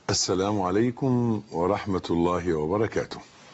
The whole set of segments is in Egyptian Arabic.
السلام عليكم ورحمة الله وبركاته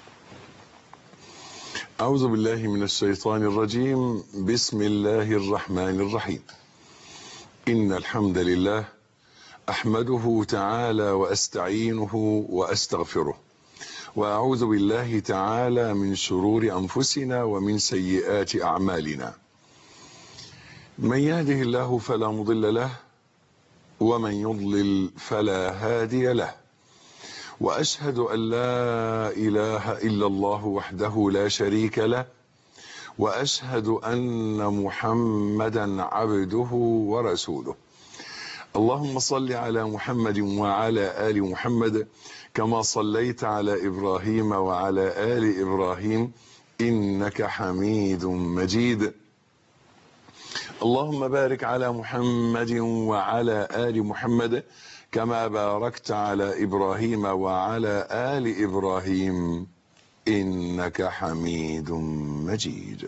أعوذ بالله من الشيطان الرجيم بسم الله الرحمن الرحيم إن الحمد لله أحمده تعالى وأستعينه وأستغفره وأعوذ بالله تعالى من شرور أنفسنا ومن سيئات أعمالنا من يهده الله فلا مضل له ومن يضلل فلا هادي له واشهد ان لا اله الا الله وحده لا شريك له واشهد ان محمدا عبده ورسوله اللهم صل على محمد وعلى ال محمد كما صليت على ابراهيم وعلى ال ابراهيم انك حميد مجيد اللهم بارك على محمد وعلى آل محمد كما باركت على إبراهيم وعلى آل إبراهيم إنك حميد مجيد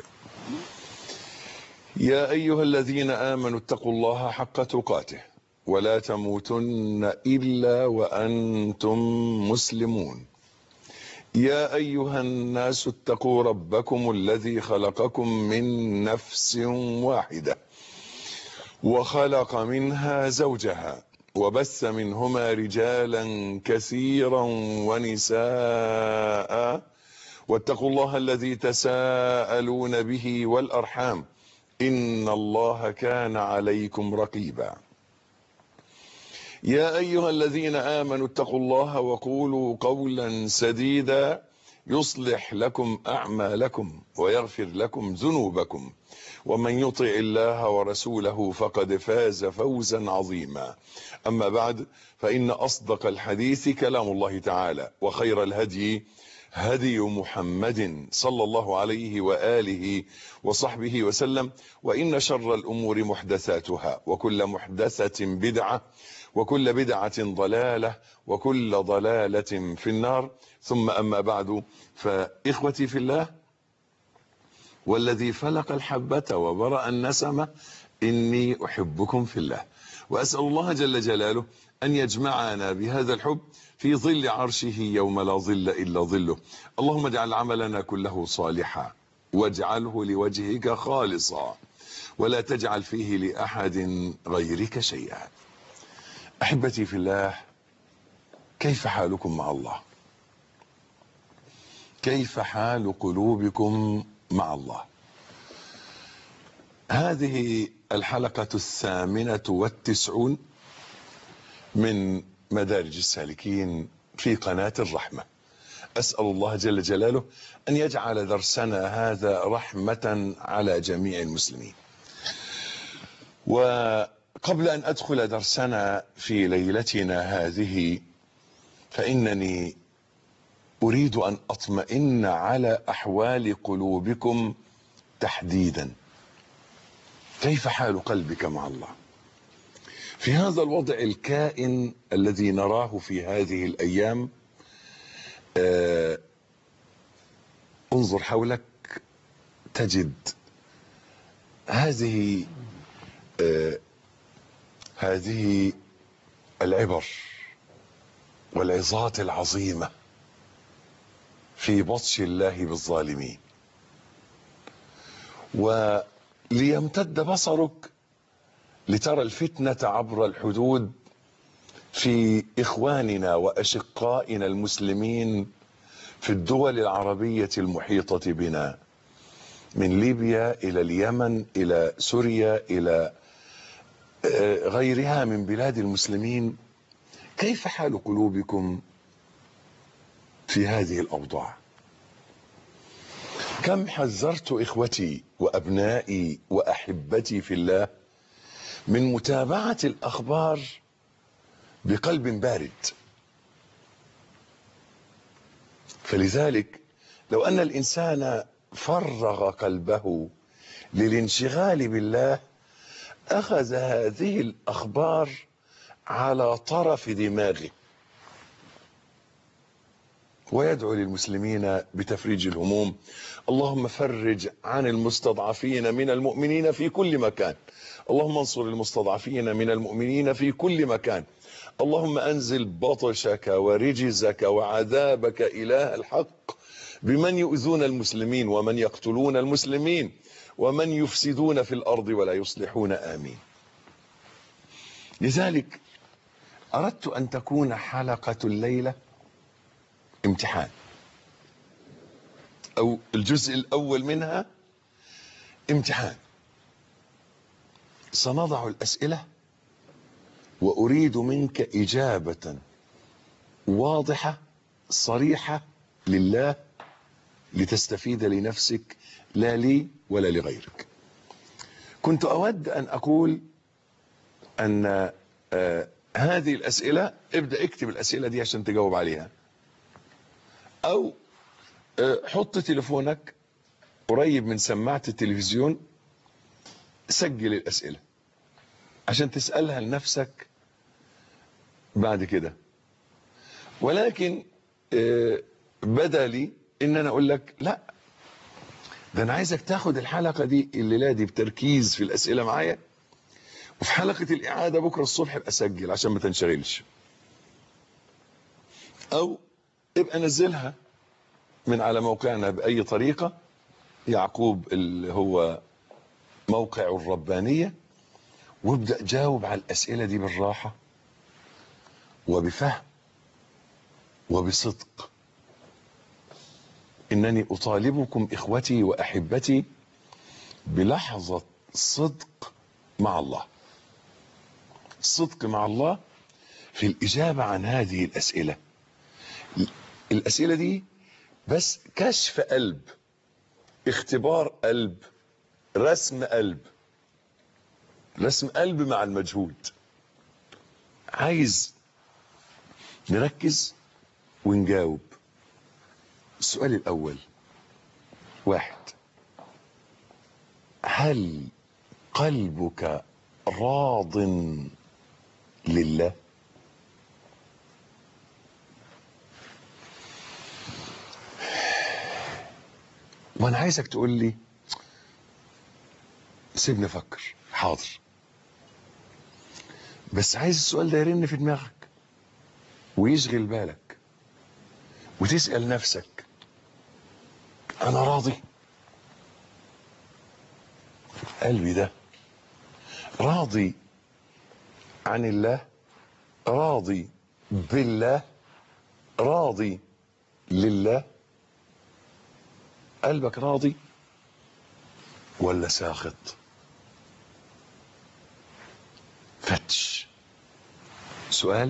يا أيها الذين آمنوا اتقوا الله حق تقاته ولا تموتن إلا وأنتم مسلمون يا أيها الناس اتقوا ربكم الذي خلقكم من نفس واحدة وخلق منها زوجها وبث منهما رجالا كثيرا ونساء واتقوا الله الذي تساءلون به والأرحام إن الله كان عليكم رقيبا يا أيها الذين آمنوا اتقوا الله وقولوا قولا سديدا يصلح لكم أعمالكم ويغفر لكم ذنوبكم ومن يطع الله ورسوله فقد فاز فوزا عظيما أما بعد فإن أصدق الحديث كلام الله تعالى وخير الهدي هدي محمد صلى الله عليه وآله وصحبه وسلم وإن شر الأمور محدثاتها وكل محدثة بدعة وكل بدعة ضلالة وكل ضلالة في النار ثم أما بعد فإخوتي في الله والذي فلق الحبة وبرأ النسمة إني أحبكم في الله وأسأل الله جل جلاله أن يجمعنا بهذا الحب في ظل عرشه يوم لا ظل إلا ظله اللهم اجعل عملنا كله صالحا واجعله لوجهك خالصا ولا تجعل فيه لأحد غيرك شيئا احبتي في الله كيف حالكم مع الله كيف حال قلوبكم مع الله هذه الحلقة الثامنة والتسعون من مدارج السالكين في قناة الرحمة أسأل الله جل جلاله أن يجعل درسنا هذا رحمة على جميع المسلمين و قبل أن أدخل درسنا في ليلتنا هذه فإنني أريد أن أطمئن على أحوال قلوبكم تحديدا كيف حال قلبك مع الله في هذا الوضع الكائن الذي نراه في هذه الأيام آه انظر حولك تجد هذه آه هذه العبر والعظات العظيمة في بطش الله بالظالمين وليمتد بصرك لترى الفتنة عبر الحدود في إخواننا وأشقائنا المسلمين في الدول العربية المحيطة بنا من ليبيا إلى اليمن إلى سوريا إلى غيرها من بلاد المسلمين كيف حال قلوبكم في هذه الأوضاع كم حذرت إخوتي وأبنائي وأحبتي في الله من متابعة الأخبار بقلب بارد فلذلك لو أن الإنسان فرغ قلبه للانشغال بالله أخذ هذه الأخبار على طرف دماغه ويدعو للمسلمين بتفريج الهموم اللهم فرج عن المستضعفين من المؤمنين في كل مكان اللهم انصر المستضعفين من المؤمنين في كل مكان اللهم أنزل بطشك ورجزك وعذابك إله الحق بمن يؤذون المسلمين ومن يقتلون المسلمين ومن يفسدون في الأرض ولا يصلحون آمين لذلك أردت أن تكون حلقة الليلة امتحان أو الجزء الأول منها امتحان سنضع الأسئلة وأريد منك إجابة واضحة صريحة لله لتستفيد لنفسك لا لي ولا لغيرك كنت أود أن أقول أن آه هذه الأسئلة ابدأ اكتب الأسئلة دي عشان تجاوب عليها أو آه حط تليفونك قريب من سماعة التلفزيون سجل الأسئلة عشان تسألها لنفسك بعد كده ولكن آه بدا لي ان انا اقول لك لا ده انا عايزك تاخد الحلقة دي الليلة دي بتركيز في الاسئلة معايا وفي حلقة الاعادة بكرة الصبح ابقى اسجل عشان ما تنشغلش او ابقى نزلها من على موقعنا باي طريقة يعقوب اللي هو موقع الربانية وابدأ جاوب على الاسئلة دي بالراحة وبفهم وبصدق انني اطالبكم اخوتي واحبتي بلحظة صدق مع الله الصدق مع الله في الاجابة عن هذه الاسئلة الاسئلة دي بس كشف قلب اختبار قلب رسم قلب رسم قلب مع المجهود عايز نركز ونجاوب السؤال الأول واحد هل قلبك راض لله وانا عايزك تقول لي سيبني افكر حاضر بس عايز السؤال ده يرن في دماغك ويشغل بالك وتسأل نفسك أنا راضي قلبي ده راضي عن الله راضي بالله راضي لله قلبك راضي ولا ساخط فتش سؤال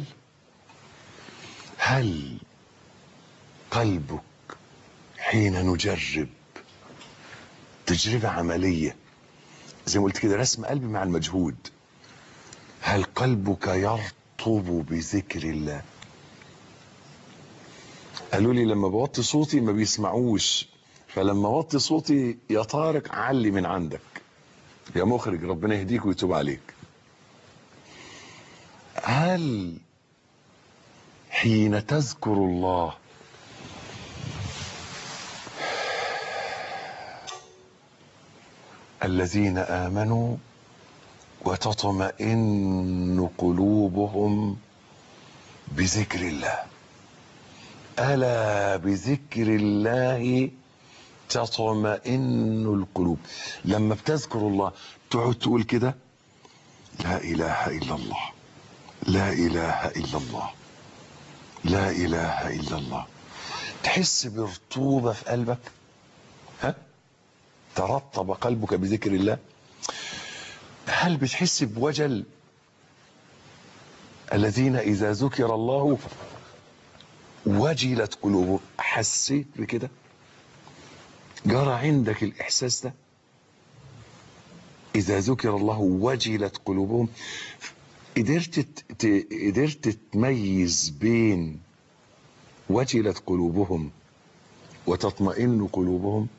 هل قلبك حين نجرب تجربة عملية زي ما قلت كده رسم قلبي مع المجهود هل قلبك يرطب بذكر الله قالوا لي لما بوطي صوتي ما بيسمعوش فلما وطي صوتي يا طارق علي من عندك يا مخرج ربنا يهديك ويتوب عليك هل حين تذكر الله الذين آمنوا وتطمئن قلوبهم بذكر الله ألا بذكر الله تطمئن القلوب لما بتذكر الله تقعد تقول كده لا إله إلا الله لا إله إلا الله لا إله إلا الله تحس برطوبة في قلبك ها ترطب قلبك بذكر الله هل بتحس بوجل الذين إذا ذكر الله وجلت قلوبهم حسيت بكده جرى عندك الإحساس ده إذا ذكر الله وجلت قلوبهم قدرت ت... قدرت تميز بين وجلت قلوبهم وتطمئن قلوبهم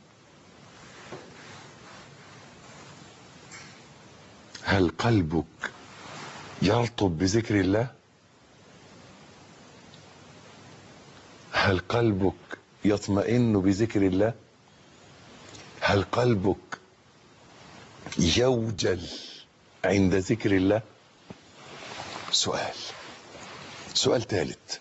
هل قلبك يرطب بذكر الله هل قلبك يطمئن بذكر الله هل قلبك يوجل عند ذكر الله سؤال سؤال ثالث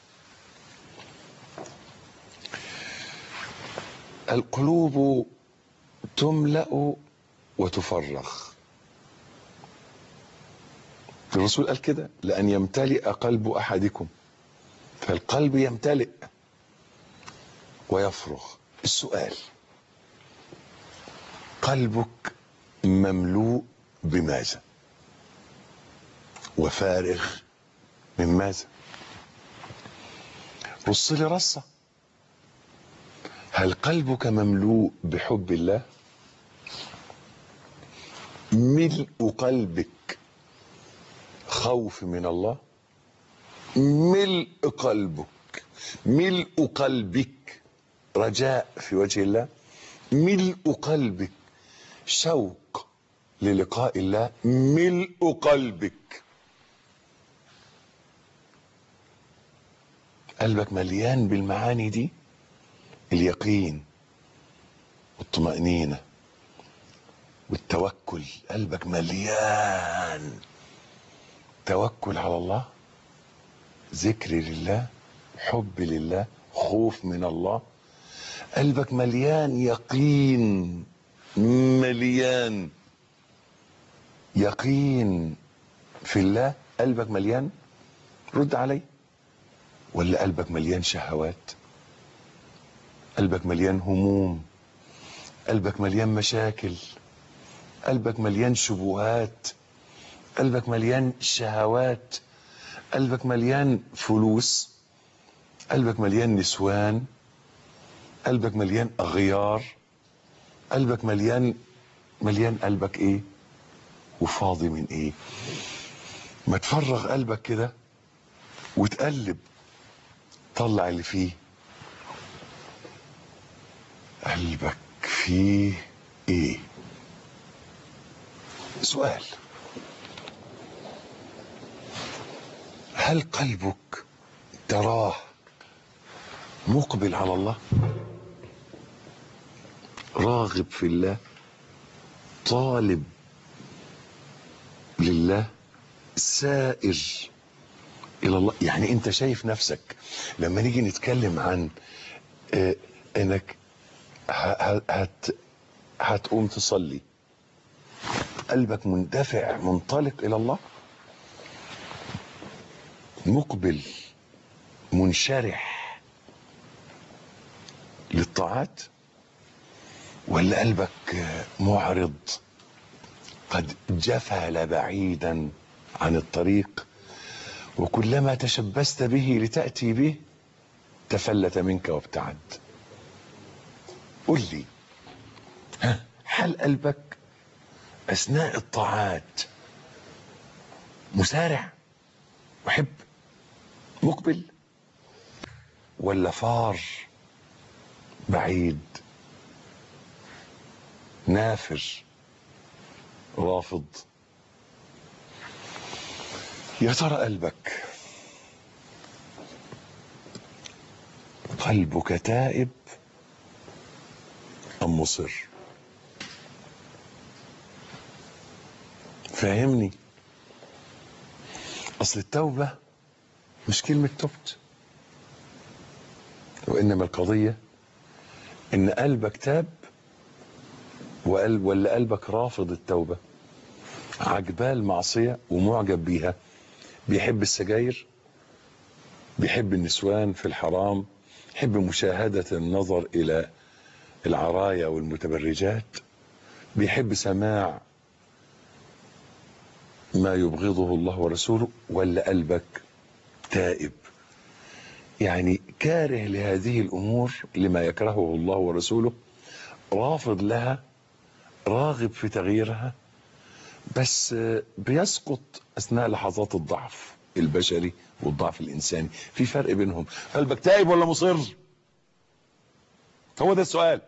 القلوب تملأ وتفرغ الرسول قال كده لأن يمتلئ قلب أحدكم فالقلب يمتلئ ويفرغ السؤال قلبك مملوء بماذا وفارغ من ماذا رص لي رصة هل قلبك مملوء بحب الله ملء قلبك خوف من الله ملء قلبك ملء قلبك رجاء في وجه الله ملء قلبك شوق للقاء الله ملء قلبك قلبك مليان بالمعاني دي اليقين والطمأنينة والتوكل قلبك مليان توكل على الله ذكر لله حب لله خوف من الله قلبك مليان يقين مليان يقين في الله قلبك مليان رد علي ولا قلبك مليان شهوات قلبك مليان هموم قلبك مليان مشاكل قلبك مليان شبهات قلبك مليان شهوات قلبك مليان فلوس قلبك مليان نسوان قلبك مليان اغيار قلبك مليان مليان قلبك ايه وفاضي من ايه ما تفرغ قلبك كده وتقلب طلع اللي فيه قلبك فيه ايه سؤال هل قلبك تراه مقبل على الله راغب في الله طالب لله سائر الى الله يعني انت شايف نفسك لما نيجي نتكلم عن آه انك ه- هت هتقوم تصلي قلبك مندفع منطلق الى الله مقبل منشرح للطاعات ولا قلبك معرض قد جفل بعيدا عن الطريق وكلما تشبثت به لتأتي به تفلت منك وابتعد قل لي ها هل قلبك أثناء الطاعات مسارع محب مقبل ولا فار بعيد نافر رافض يا ترى قلبك قلبك تائب ام مصر فاهمني اصل التوبه مش كلمه تبت وانما القضيه ان قلبك تاب وقلب ولا قلبك رافض التوبه عجباه المعصيه ومعجب بيها بيحب السجاير بيحب النسوان في الحرام يحب مشاهده النظر الى العرايا والمتبرجات بيحب سماع ما يبغضه الله ورسوله ولا قلبك تائب يعني كاره لهذه الامور لما يكرهه الله ورسوله رافض لها راغب في تغييرها بس بيسقط اثناء لحظات الضعف البشري والضعف الانساني في فرق بينهم قلبك تائب ولا مصر هو ده السؤال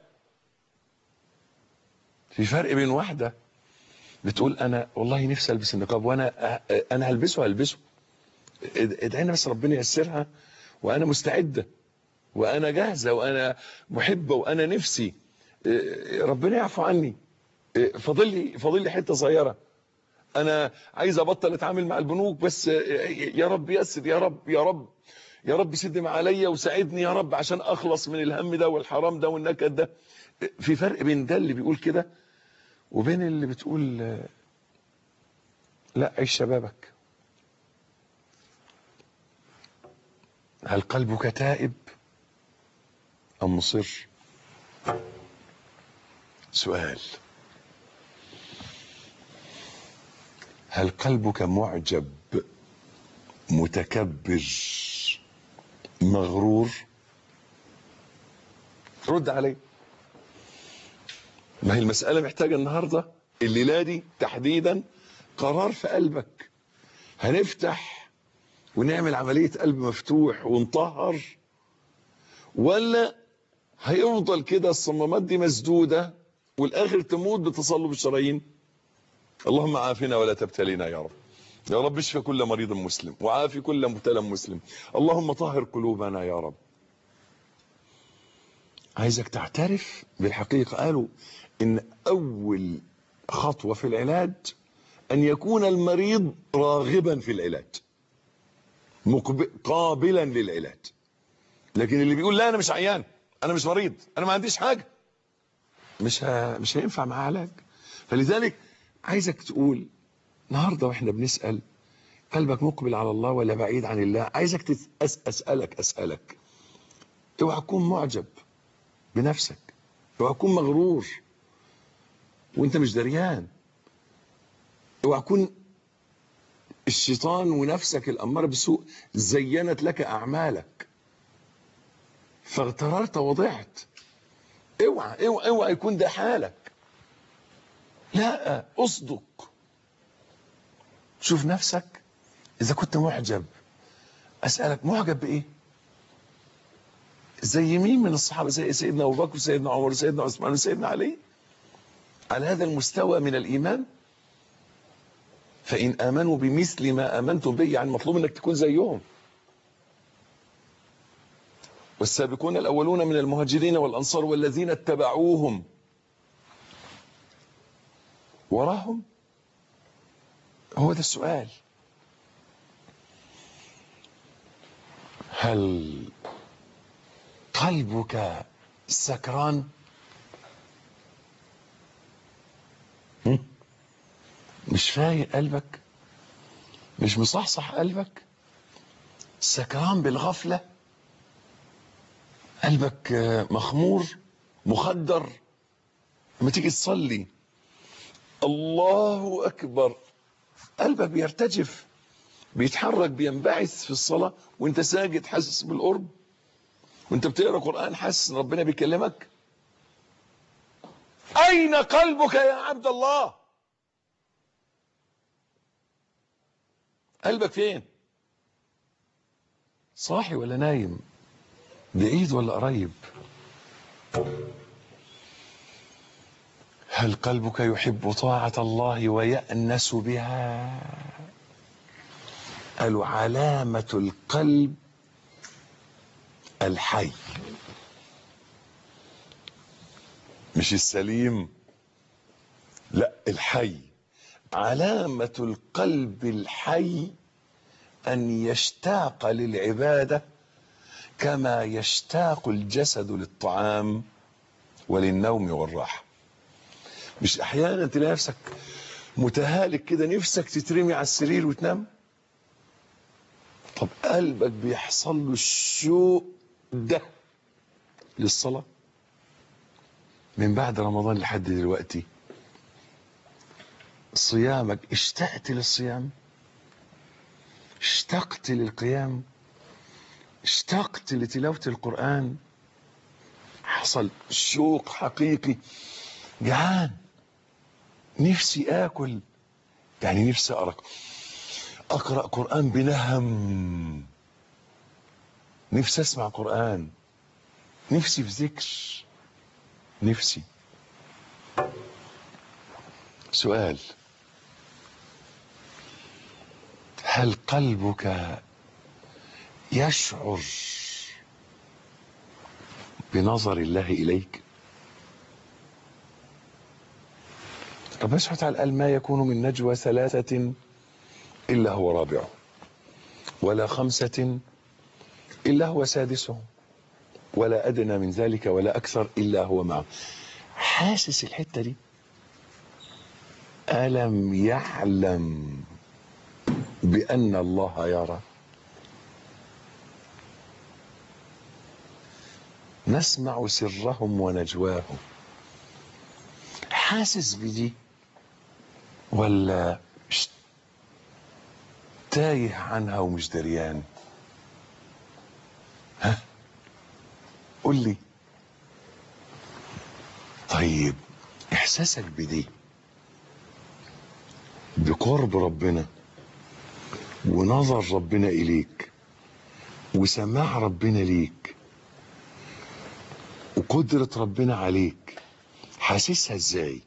في فرق بين واحده بتقول انا والله نفسي البس النقاب وانا انا هلبسه هلبسه ادعينا بس ربنا ييسرها وانا مستعده وانا جاهزه وانا محبه وانا نفسي ربنا يعفو عني فاضل لي فاضل لي حته صغيره انا عايز ابطل اتعامل مع البنوك بس يا رب يسر يا رب يا رب يا رب سد ما عليا وساعدني يا رب عشان اخلص من الهم ده والحرام ده والنكد ده في فرق بين ده اللي بيقول كده وبين اللي بتقول لا عيش شبابك هل قلبك تائب ام مصر سؤال هل قلبك معجب متكبر مغرور رد علي ما هي المسألة محتاجة النهاردة الليلة دي تحديدا قرار في قلبك هنفتح ونعمل عملية قلب مفتوح ونطهر ولا هيفضل كده الصمامات دي مسدودة والآخر تموت بتصلب الشرايين اللهم عافنا ولا تبتلينا يا رب يا رب اشفى كل مريض مسلم وعافي كل مبتلى مسلم اللهم طهر قلوبنا يا رب عايزك تعترف بالحقيقة قالوا ان اول خطوة في العلاج ان يكون المريض راغبا في العلاج مقب... قابلا للعلاج لكن اللي بيقول لا انا مش عيان انا مش مريض انا ما عنديش حاجة مش ه... مش هينفع معاه علاج فلذلك عايزك تقول النهارده واحنا بنسال قلبك مقبل على الله ولا بعيد عن الله عايزك تس... اسالك اسالك اوعى تكون معجب بنفسك اوعى تكون مغرور وانت مش دريان اوعى تكون الشيطان ونفسك الاماره بالسوء زينت لك اعمالك فاغتررت وضعت اوعى اوعى اوعى يكون ده حالك لا اصدق شوف نفسك اذا كنت معجب اسالك معجب بايه زي مين من الصحابه زي سيدنا ابو بكر وسيدنا عمر وسيدنا عثمان وسيدنا علي على هذا المستوى من الايمان فان امنوا بمثل ما امنتم به يعني مطلوب انك تكون زيهم والسابقون الاولون من المهاجرين والانصار والذين اتبعوهم وراهم هو ده السؤال هل قلبك سكران هم؟ مش فايق قلبك مش مصحصح قلبك سكران بالغفلة قلبك مخمور مخدر لما تيجي تصلي الله أكبر قلبك بيرتجف بيتحرك بينبعث في الصلاة وانت ساجد حاسس بالقرب وانت بتقرا قرآن حاسس ان ربنا بيكلمك أين قلبك يا عبد الله قلبك فين صاحي ولا نايم بعيد ولا قريب هل قلبك يحب طاعة الله ويأنس بها قالوا علامة القلب الحي مش السليم لا الحي علامة القلب الحي أن يشتاق للعبادة كما يشتاق الجسد للطعام وللنوم والراحة مش أحيانا تلاقي نفسك متهالك كده نفسك تترمي على السرير وتنام طب قلبك بيحصل له الشوق ده للصلاة من بعد رمضان لحد دلوقتي صيامك اشتقت للصيام اشتقت للقيام اشتقت لتلاوة القرآن حصل شوق حقيقي جعان نفسي آكل يعني نفسي أقرأ أقرأ قرآن بنهم نفسي أسمع قرآن نفسي في ذكر نفسي سؤال هل قلبك يشعر بنظر الله إليك ربنا سبحانه وتعالى قال ما يكون من نجوى ثلاثة إلا هو رابعه ولا خمسة إلا هو سادسهم ولا أدنى من ذلك ولا أكثر إلا هو معه حاسس الحتة دي ألم يعلم بأن الله يرى نسمع سرهم ونجواهم حاسس بدي ولا مش تايه عنها ومش دريان ها قول لي طيب احساسك بدي بقرب ربنا ونظر ربنا اليك وسماع ربنا ليك وقدرة ربنا عليك حاسسها ازاي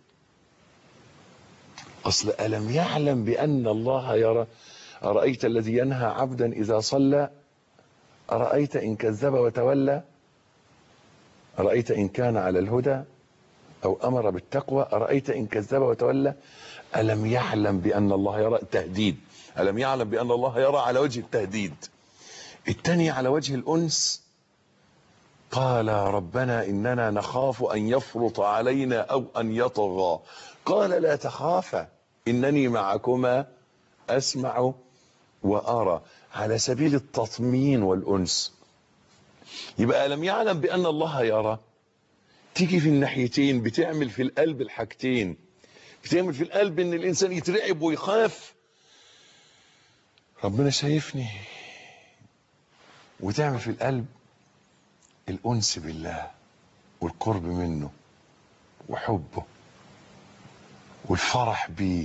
اصل الم يعلم بان الله يرى ارايت الذي ينهى عبدا اذا صلى ارايت ان كذب وتولى ارايت ان كان على الهدى او امر بالتقوى ارايت ان كذب وتولى الم يعلم بان الله يرى تهديد الم يعلم بان الله يرى على وجه التهديد الثاني على وجه الانس قال ربنا اننا نخاف ان يفرط علينا او ان يطغى قال لا تخافا انني معكما اسمع وارى على سبيل التطمين والانس يبقى لم يعلم بان الله يرى تيجي في الناحيتين بتعمل في القلب الحاجتين بتعمل في القلب ان الانسان يترعب ويخاف ربنا شايفني وتعمل في القلب الانس بالله والقرب منه وحبه والفرح بيه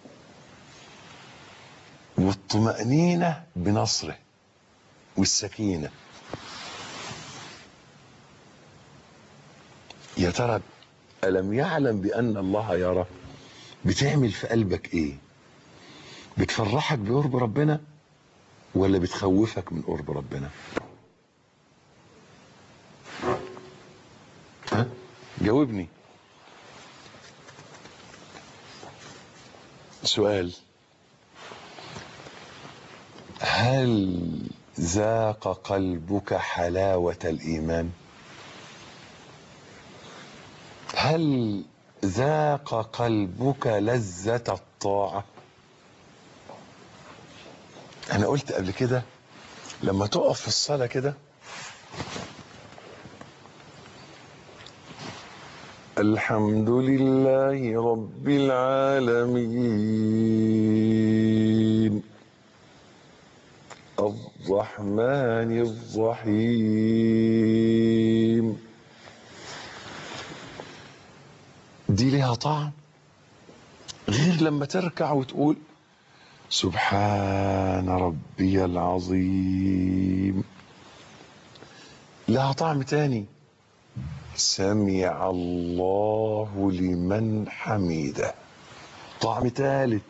والطمأنينة بنصره والسكينة يا ترى ألم يعلم بأن الله يرى بتعمل في قلبك ايه بتفرحك بقرب ربنا ولا بتخوفك من قرب ربنا ها جاوبني سؤال هل ذاق قلبك حلاوة الإيمان هل ذاق قلبك لذة الطاعة أنا قلت قبل كده لما تقف في الصلاة كده الحمد لله رب العالمين الرحمن الرحيم دي ليها طعم غير لما تركع وتقول سبحان ربي العظيم لها طعم تاني سمع الله لمن حميده طعم ثالث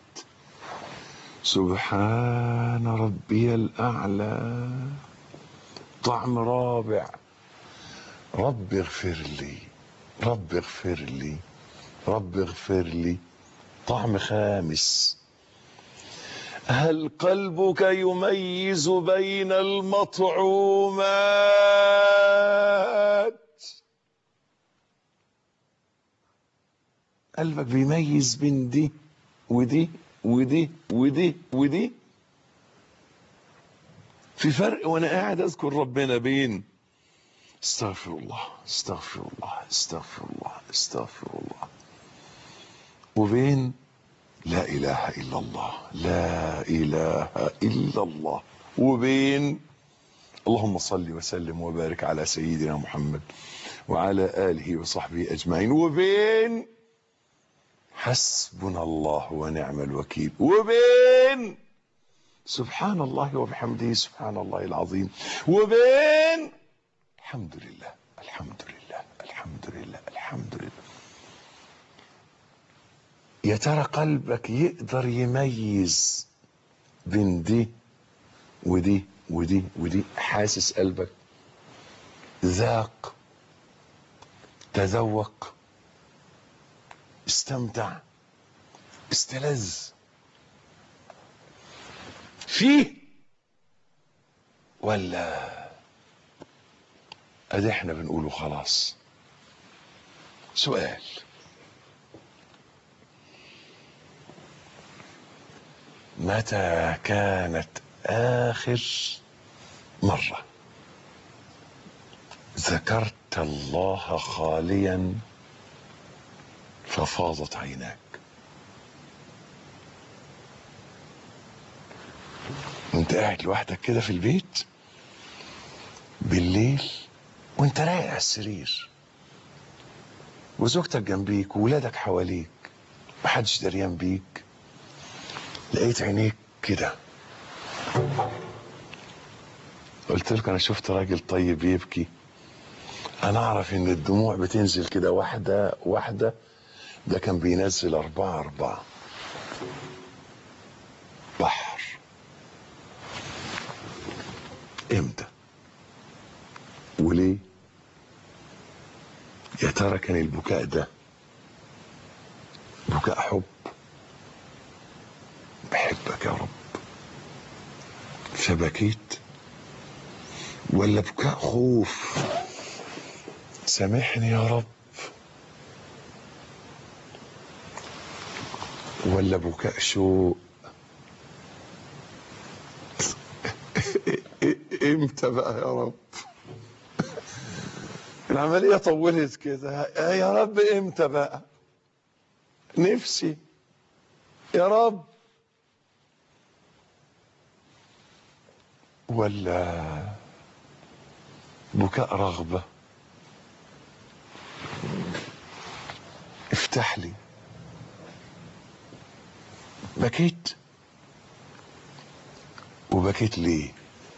سبحان ربي الأعلى طعم رابع رب اغفر لي رب اغفر لي رب اغفر لي طعم خامس هل قلبك يميز بين المطعومات قلبك بيميز بين دي ودي ودي ودي ودي في فرق وانا قاعد اذكر ربنا بين استغفر الله استغفر الله استغفر الله استغفر الله وبين لا اله الا الله لا اله الا الله وبين اللهم صل وسلم وبارك على سيدنا محمد وعلى اله وصحبه اجمعين وبين حسبنا الله ونعم الوكيل وبين سبحان الله وبحمده سبحان الله العظيم وبين الحمد لله الحمد لله الحمد لله الحمد لله يا ترى قلبك يقدر يميز بين دي ودي ودي ودي حاسس قلبك ذاق تذوق استمتع استلذ فيه ولا ادي احنا بنقوله خلاص سؤال متى كانت اخر مره ذكرت الله خاليا ففاضت عيناك وانت قاعد لوحدك كده في البيت بالليل وانت رايق على السرير وزوجتك جنبيك وولادك حواليك محدش دريان بيك لقيت عينيك كده قلت لك انا شفت راجل طيب يبكي انا اعرف ان الدموع بتنزل كده واحده واحده ده كان بينزل اربعه اربعه بحر امتى وليه يا ترى كان البكاء ده بكاء حب بحبك يا رب فبكيت ولا بكاء خوف سامحني يا رب ولا بكاء شوق امتى بقى يا رب العملية طولت كده يا رب امتى بقى نفسي يا رب ولا بكاء رغبة افتح لي بكيت وبكيت ليه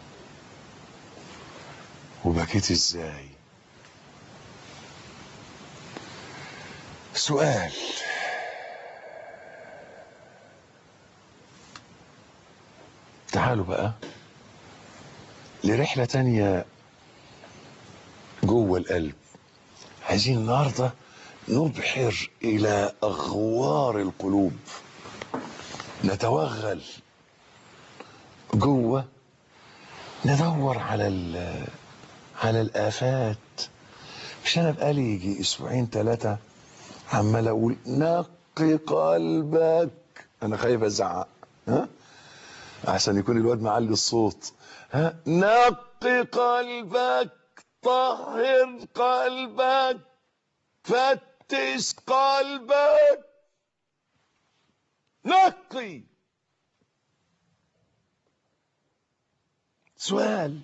وبكيت ازاي سؤال تعالوا بقى لرحلة تانية جوه القلب عايزين النهاردة نبحر إلى أغوار القلوب نتوغل جوه ندور على ال- على الآفات مش أنا بقالي يجي أسبوعين ثلاثة عمال أقول نقي قلبك أنا خايف أزعق ها أحسن يكون الواد معلي الصوت ها نقي قلبك طهر قلبك فتش قلبك نقي سؤال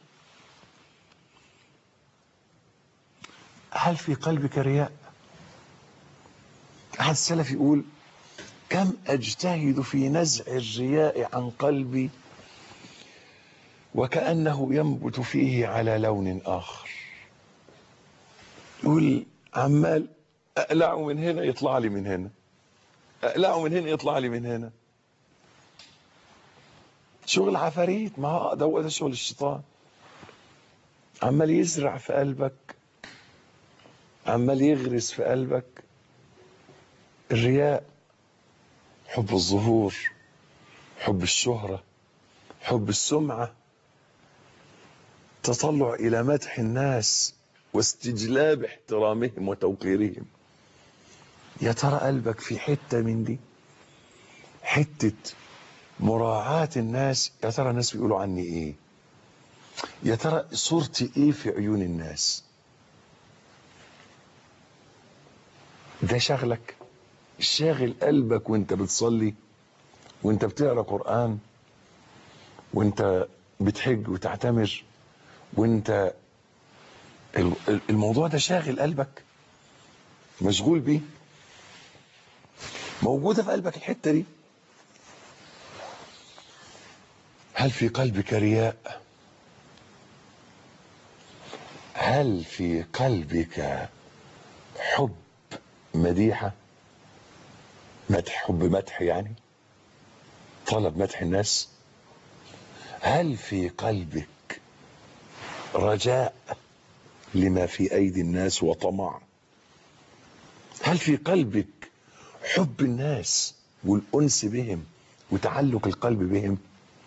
هل في قلبك رياء أحد السلف يقول كم أجتهد في نزع الرياء عن قلبي وكأنه ينبت فيه على لون آخر يقول عمال أقلعه من هنا يطلع لي من هنا أقلعه من هنا يطلع لي من هنا شغل عفاريت ما هو ده هو ده شغل الشيطان عمال يزرع في قلبك عمال يغرس في قلبك الرياء حب الظهور حب الشهرة حب السمعة تطلع إلى مدح الناس واستجلاب احترامهم وتوقيرهم يا ترى قلبك في حتة من دي حتة مراعاة الناس يا ترى الناس بيقولوا عني ايه يا ترى صورتي ايه في عيون الناس ده شغلك شاغل قلبك وانت بتصلي وانت بتقرا قرآن وانت بتحج وتعتمر وانت ال- الموضوع ده شاغل قلبك مشغول بيه موجودة في قلبك الحتة دي هل في قلبك رياء هل في قلبك حب مديحة مدح حب مدح يعني طلب مدح الناس هل في قلبك رجاء لما في أيدي الناس وطمع هل في قلبك حب الناس والأنس بهم وتعلق القلب بهم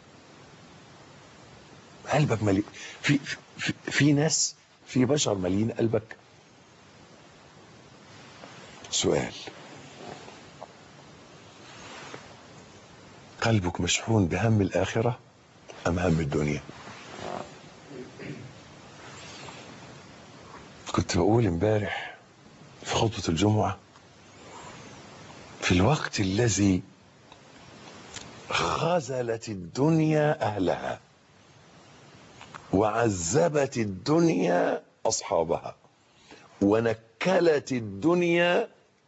قلبك مليء في, في, في ناس في بشر مالين قلبك سؤال قلبك مشحون بهم الآخرة أم هم الدنيا كنت بقول امبارح في خطبة الجمعة في الوقت الذي خذلت الدنيا أهلها وعذبت الدنيا أصحابها ونكلت الدنيا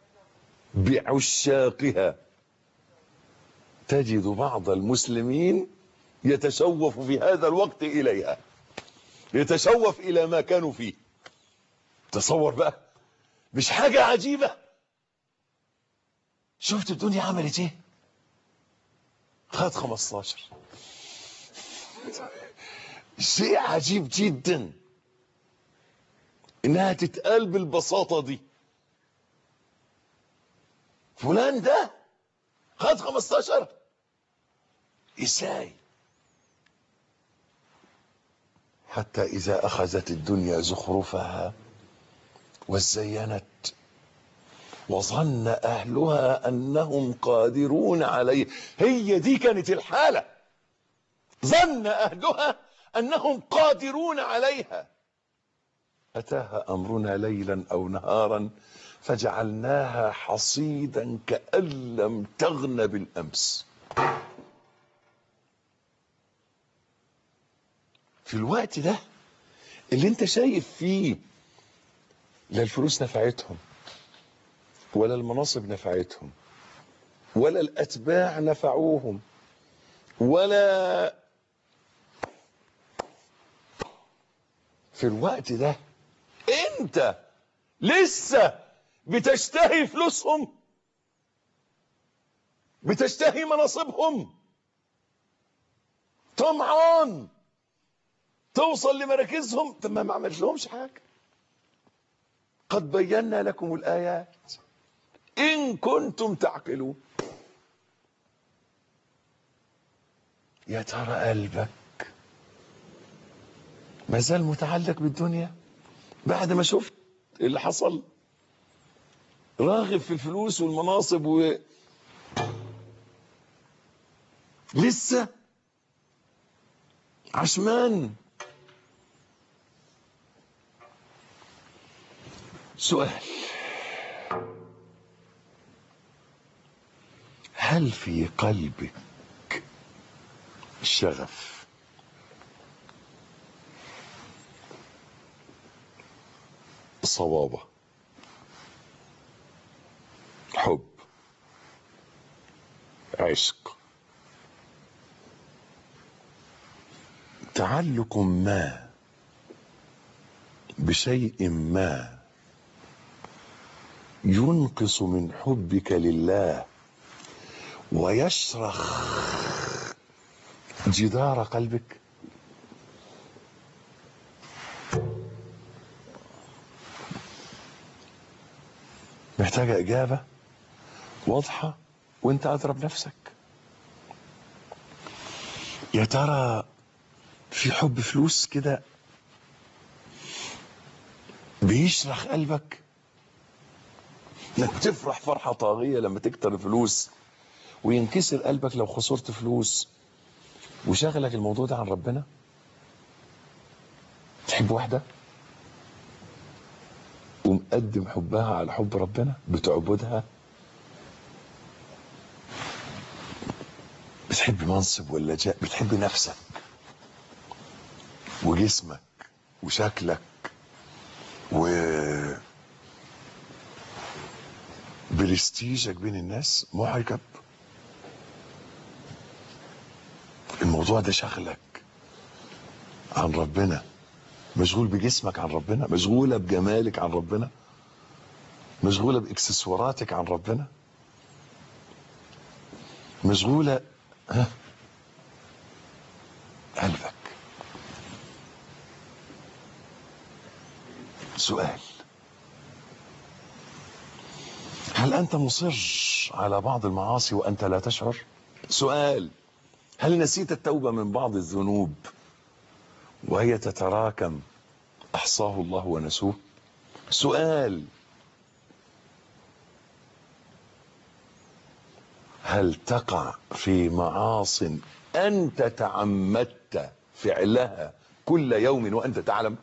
بعشاقها تجد بعض المسلمين يتشوف في هذا الوقت إليها يتشوف إلى ما كانوا فيه تصور بقى مش حاجة عجيبة شفت الدنيا عملت ايه خد 15 شيء عجيب جدا انها تتقال بالبساطة دي فلان ده خد 15 ازاي حتى اذا اخذت الدنيا زخرفها وزينت وظن اهلها انهم قادرون عليه هي دي كانت الحاله ظن اهلها انهم قادرون عليها اتاها امرنا ليلا او نهارا فجعلناها حصيدا كان لم تغن بالامس في الوقت ده اللي انت شايف فيه لا الفلوس نفعتهم ولا المناصب نفعتهم ولا الاتباع نفعوهم ولا في الوقت ده انت لسه بتشتهي فلوسهم بتشتهي مناصبهم طمعان توصل لمراكزهم طب ما عملت لهمش حاجه قد بينا لكم الايات ان كنتم تعقلون يا ترى قلبك ما زال متعلق بالدنيا بعد ما شفت اللي حصل راغب في الفلوس والمناصب و لسه عشمان سؤال هل في قلبك شغف صوابه حب عشق تعلق ما بشيء ما ينقص من حبك لله ويشرخ جدار قلبك محتاجة إجابة واضحة وانت أضرب نفسك يا ترى في حب فلوس كده بيشرخ قلبك انك تفرح فرحة طاغية لما تكتر الفلوس وينكسر قلبك لو خسرت فلوس وشغلك الموضوع ده عن ربنا تحب واحدة ومقدم حبها على حب ربنا بتعبدها بتحب منصب ولا جاء بتحب نفسك وجسمك وشكلك و برستيجك بين الناس معجب الموضوع ده شغلك عن ربنا مشغول بجسمك عن ربنا مشغولة بجمالك عن ربنا مشغولة باكسسواراتك عن ربنا مشغولة ها قلبك سؤال هل أنت مصر على بعض المعاصي وأنت لا تشعر سؤال هل نسيت التوبة من بعض الذنوب وهي تتراكم أحصاه الله ونسوه سؤال هل تقع في معاص أنت تعمدت فعلها كل يوم وأنت تعلم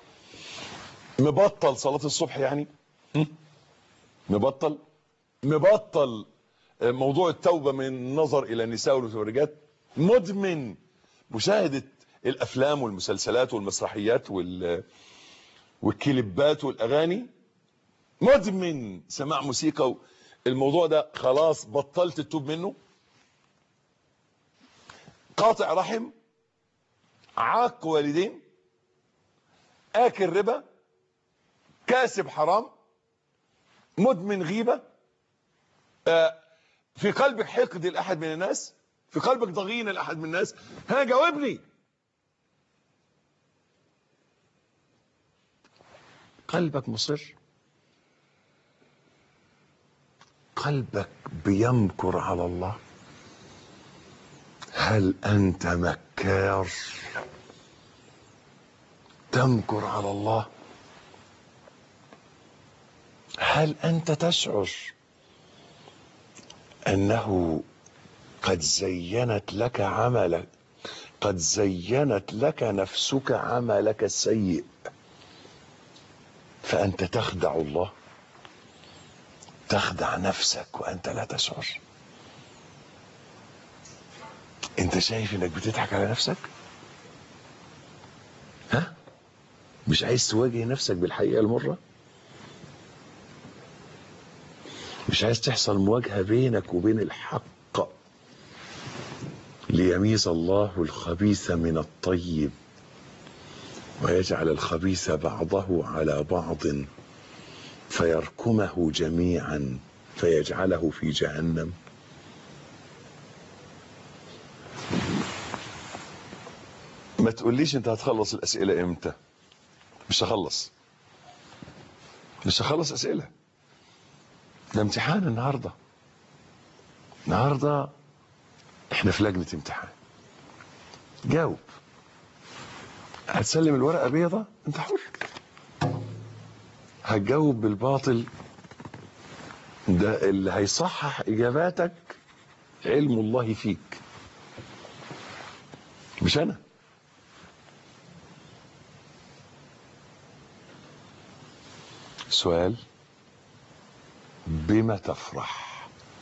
مبطل صلاة الصبح يعني هم؟ مبطل مبطل موضوع التوبة من النظر إلى النساء والمتبرجات مدمن مشاهدة الأفلام والمسلسلات والمسرحيات وال والكليبات والأغاني مدمن سماع موسيقى الموضوع ده خلاص بطلت تتوب منه قاطع رحم عاق والدين آكل ربا كاسب حرام مدمن غيبة آه، في قلبك حقد لأحد من الناس في قلبك ضغينة لأحد من الناس ها جاوبني قلبك مصر قلبك بيمكر على الله هل أنت مكار تمكر على الله هل أنت تشعر أنه قد زينت لك عملك قد زينت لك نفسك عملك السيء فأنت تخدع الله تخدع نفسك وأنت لا تشعر أنت شايف أنك بتضحك على نفسك ها مش عايز تواجه نفسك بالحقيقة المرة مش عايز تحصل مواجهة بينك وبين الحق ليميز الله الخبيث من الطيب ويجعل الخبيث بعضه على بعض فيركمه جميعا فيجعله في جهنم ما تقوليش انت هتخلص الاسئله امتى مش هخلص مش هخلص اسئله ده امتحان النهارده النهارده احنا في لجنه امتحان جاوب هتسلم الورقه بيضة انت حر هتجاوب بالباطل ده اللي هيصحح اجاباتك علم الله فيك مش انا سؤال بما تفرح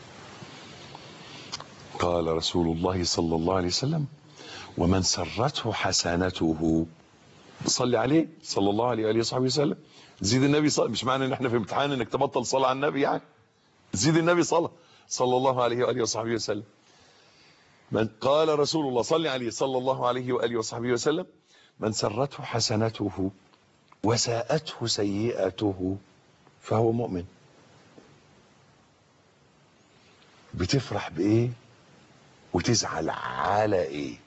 قال رسول الله صلى الله عليه وسلم ومن سرته حسنته صلي عليه صلى الله عليه وآله وصحبه وسلم زيد النبي صلى مش معنى ان احنا في امتحان انك تبطل صلاة على النبي يعني زيد النبي صلى صلى الله عليه وآله وصحبه وسلم من قال رسول الله صلي عليه صلى الله عليه وآله وصحبه وسلم من سرته حسنته وساءته سيئته فهو مؤمن بتفرح بايه وتزعل على ايه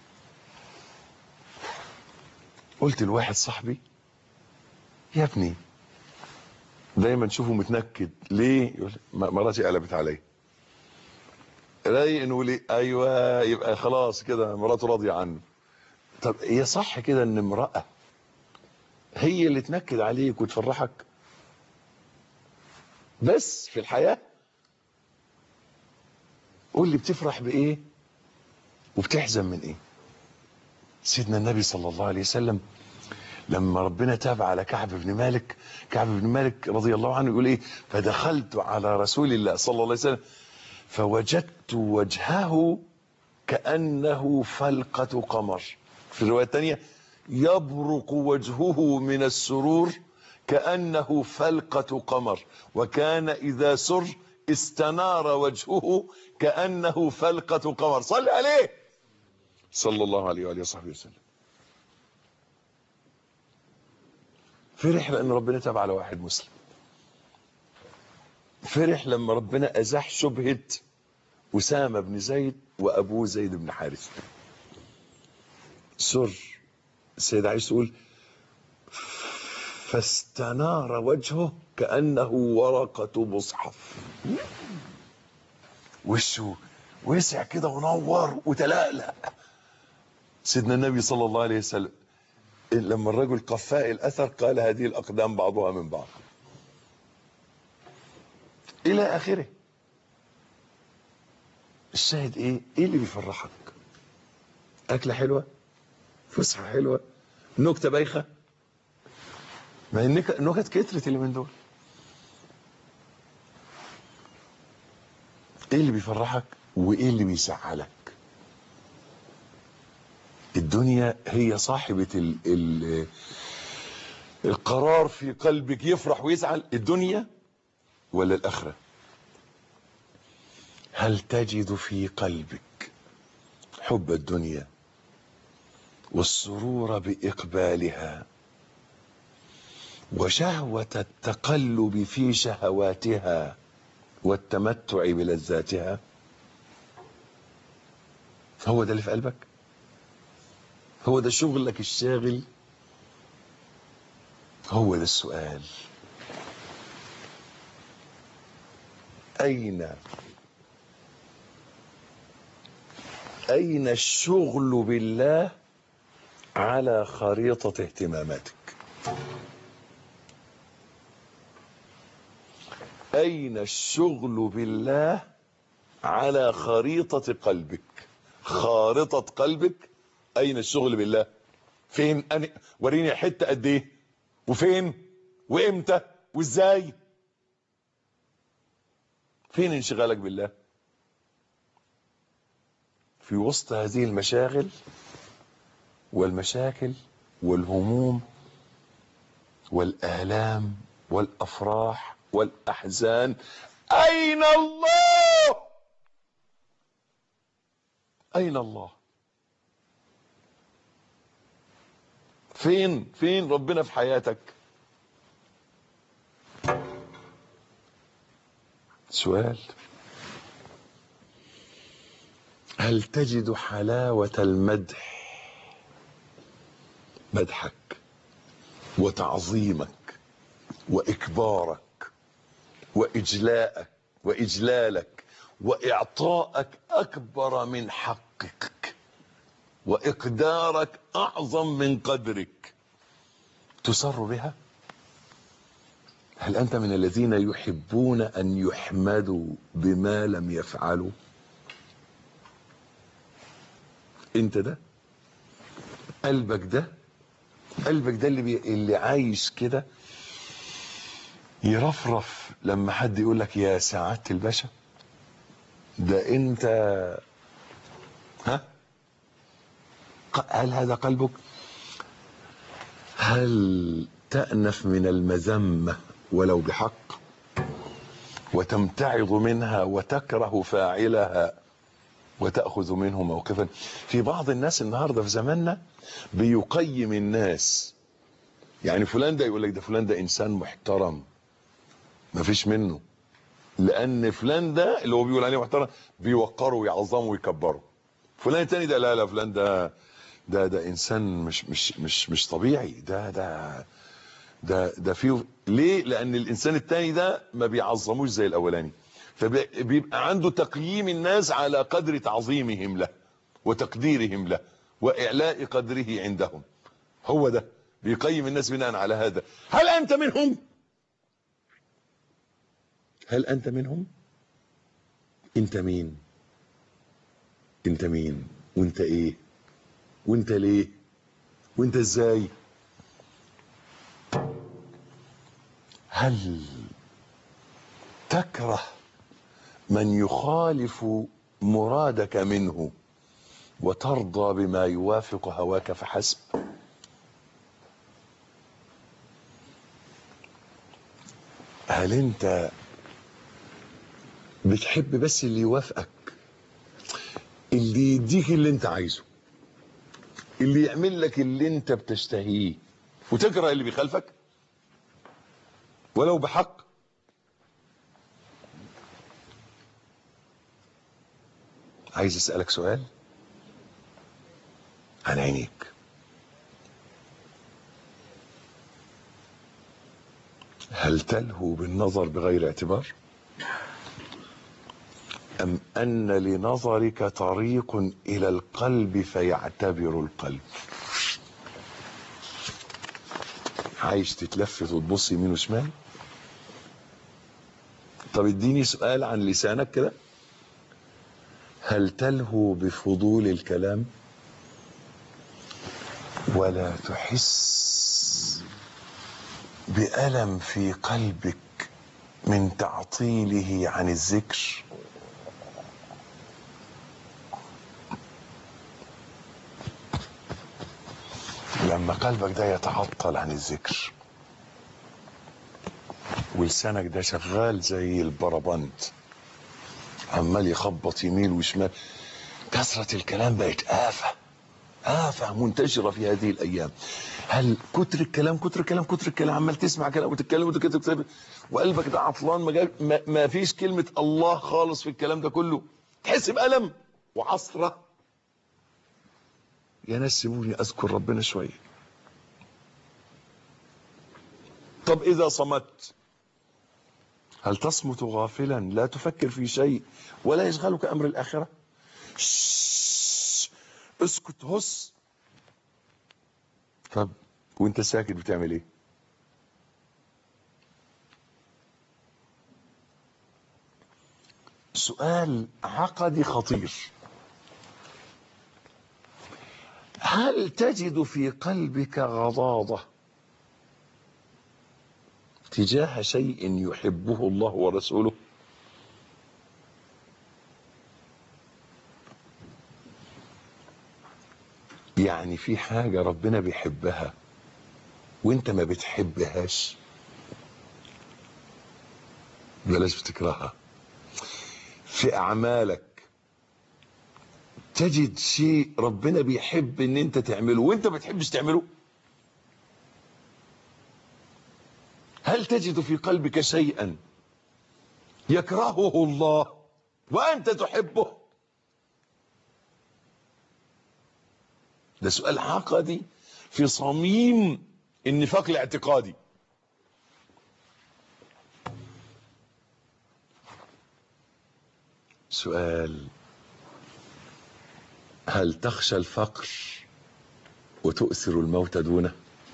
قلت لواحد صاحبي يا ابني دايما تشوفه متنكد ليه يقول مراتي قلبت عليا رايق انه ليه ايوه يبقى خلاص كده مراته راضيه عنه طب هي صح كده ان امراه هي اللي تنكد عليك وتفرحك بس في الحياه قول لي بتفرح بايه وبتحزن من ايه سيدنا النبي صلى الله عليه وسلم لما ربنا تاب على كعب بن مالك كعب بن مالك رضي الله عنه يقول ايه فدخلت على رسول الله صلى الله عليه وسلم فوجدت وجهه كأنه فلقة قمر في الرواية الثانية يبرق وجهه من السرور كأنه فلقة قمر وكان إذا سر استنار وجهه كأنه فلقة قمر صل عليه صلى الله عليه وآله وصحبه وسلم فرح لأن ربنا تاب على واحد مسلم فرح لما ربنا أزاح شبهة أسامة بن زيد وأبوه زيد بن حارث سر السيدة عايشة تقول فاستنار وجهه كأنه ورقة مصحف وشه وسع كده ونور وتلألأ سيدنا النبي صلى الله عليه وسلم لما الرجل قفاء الأثر قال هذه الأقدام بعضها من بعض إلى آخره الشاهد إيه؟ إيه اللي بيفرحك؟ أكلة حلوة؟ فسحة حلوة؟ نكتة بايخة؟ ما هي النك- النكت كترت اللي من دول ايه اللي بيفرحك وايه اللي بيزعلك الدنيا هي صاحبة ال ال القرار في قلبك يفرح ويزعل الدنيا ولا الآخرة هل تجد في قلبك حب الدنيا والسرور بإقبالها وشهوة التقلب في شهواتها والتمتع بلذاتها هو ده اللي في قلبك هو ده شغلك الشاغل هو ده السؤال أين أين الشغل بالله على خريطة اهتماماتك أين الشغل بالله على خريطة قلبك خارطة قلبك أين الشغل بالله فين أنا وريني حتة قد إيه وفين وإمتى وإزاي فين انشغالك بالله في وسط هذه المشاغل والمشاكل والهموم والآلام والأفراح والأحزان أين الله أين الله فين فين ربنا في حياتك سؤال هل تجد حلاوة المدح مدحك وتعظيمك وإكبارك وإجلاءك وإجلالك وإعطائك أكبر من حقك وإقدارك أعظم من قدرك تسر بها هل أنت من الذين يحبون أن يحمدوا بما لم يفعلوا أنت ده قلبك ده قلبك ده اللي, بي... اللي عايش كده يرفرف لما حد يقول لك يا سعادة الباشا ده انت ها ق- هل هذا قلبك هل تأنف من المذمة ولو بحق وتمتعض منها وتكره فاعلها وتأخذ منه موقفا في بعض الناس النهاردة في زماننا بيقيم الناس يعني فلان ده يقول لك ده فلان ده إنسان محترم مفيش منه لان فلان ده اللي هو بيقول عليه محترم بيوقره ويعظمه ويكبره فلان التاني ده لا لا فلان ده ده ده انسان مش مش مش مش طبيعي ده ده ده ده فيه ليه لان الانسان التاني ده ما بيعظموش زي الاولاني فبيبقى عنده تقييم الناس على قدر تعظيمهم له وتقديرهم له واعلاء قدره عندهم هو ده بيقيم الناس بناء على هذا هل انت منهم هل انت منهم انت مين انت مين وانت ايه وانت ليه وانت ازاي هل تكره من يخالف مرادك منه وترضى بما يوافق هواك فحسب هل انت بتحب بس اللي يوافقك اللي يديك اللي انت عايزه اللي يعمل لك اللي انت بتشتهيه وتكره اللي بيخالفك ولو بحق عايز اسالك سؤال عن عينيك هل تلهو بالنظر بغير اعتبار أم أن لنظرك طريق إلى القلب فيعتبر القلب عايش تتلفت وتبص يمين وشمال طب اديني سؤال عن لسانك كده هل تلهو بفضول الكلام ولا تحس بألم في قلبك من تعطيله عن الذكر لما قلبك ده يتعطل عن الذكر ولسانك ده شغال زي البربنت عمال يخبط يمين وشمال كثرة الكلام بقت آفة آفة منتشرة في هذه الأيام هل كتر الكلام كتر الكلام كتر الكلام عمال تسمع كلام وتتكلم وتكتب وقلبك ده عطلان ما, جا- ما, ما فيش كلمة الله خالص في الكلام ده كله تحس بألم وعصرة يا ناس سيبوني أذكر ربنا شوية طب إذا صمت هل تصمت غافلا لا تفكر في شيء ولا يشغلك أمر الآخرة شش، اسكت هس طب وانت ساكت بتعمل ايه سؤال عقدي خطير هل تجد في قلبك غضاضة تجاه شيء يحبه الله ورسوله يعني في حاجة ربنا بيحبها وانت ما بتحبهاش بلاش بتكرهها في اعمالك تجد شيء ربنا بيحب ان انت تعمله وانت ما بتحبش تعمله هل تجد في قلبك شيئا يكرهه الله وانت تحبه ده سؤال عقدي في صميم النفاق الاعتقادي سؤال هل تخشى الفقر وتؤثر الموت دونه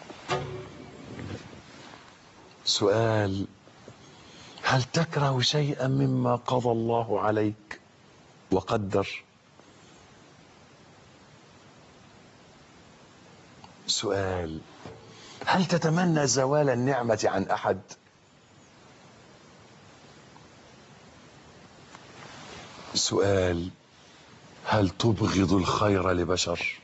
سؤال هل تكره شيئا مما قضى الله عليك وقدر سؤال هل تتمنى زوال النعمة عن أحد سؤال هل تبغض الخير لبشر